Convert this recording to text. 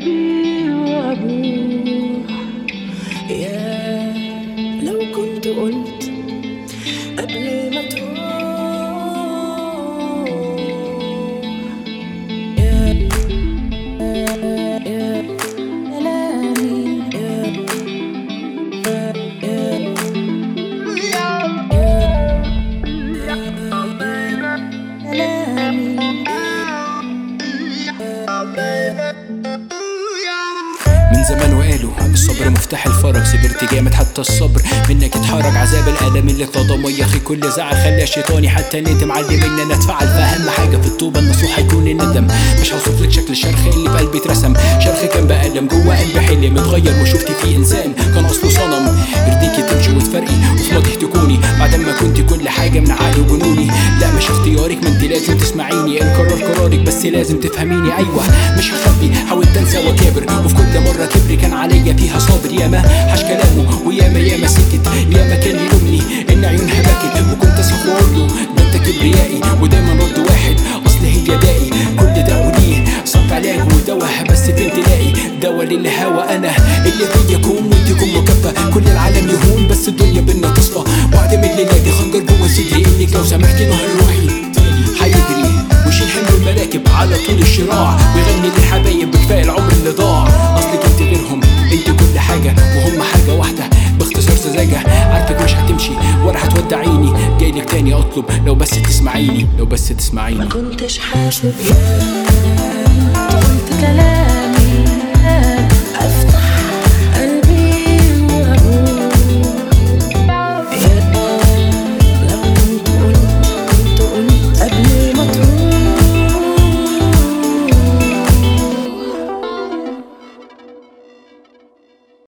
قلبي وأبوح يا لو كنت قلت قبل ما تروح يا يا كلامي يا يا كلامي من زمان وقالوا الصبر مفتاح الفرج صبرت جامد حتى الصبر منك اتحرج عذاب الالم اللي اتضم يا اخي كل زعل خلى شيطاني حتى ندم علم ان انا اتفعل فاهم حاجه في التوبه النصوح هيكون الندم مش هوصف لك شكل الشرخ اللي في قلبي اترسم شرخ كان بألم جوه قلبي حلم اتغير وشفت فيه انسان كان اصله صنم يرضيكي تمشي وتفرقي وفي ماضي تكوني بعد ما كنت كل حاجه من عقلي وجنوني لا مش اختيارك ما انت لازم تسمعيني القرار قرارك بس لازم تفهميني ايوه مش هخبي حاولت انسى واكابر وفي كل مره كبري كان عليا فيها صابر ياما حش كلامه وياما ياما سكت ياما كان يلومني ان عيونها بكت وكنت اسيب واقول له ده انت كبريائي ودايما رد واحد اصل هي دائي كل ده وليه صف علاج ودواء بس فين تلاقي دواء للهوى انا اللي فيا كون وانتكم مكفى كل العالم يهون بس الدنيا بينا تصفى وعد من الليله دي خنجر جوه صدري انك لو سمحتي نهر روحي هيجري ويشيل حمل المراكب على طول الشراع ويغني للحبايب بكفايه العمر اللي ضاع اصلك انت غيرهم انت كل حاجه وهم حاجه واحده باختصار سذاجه عارفك مش هتمشي ولا هتودعيني جايلك تاني اطلب لو بس تسمعيني لو بس تسمعيني ما كنتش حاسب يا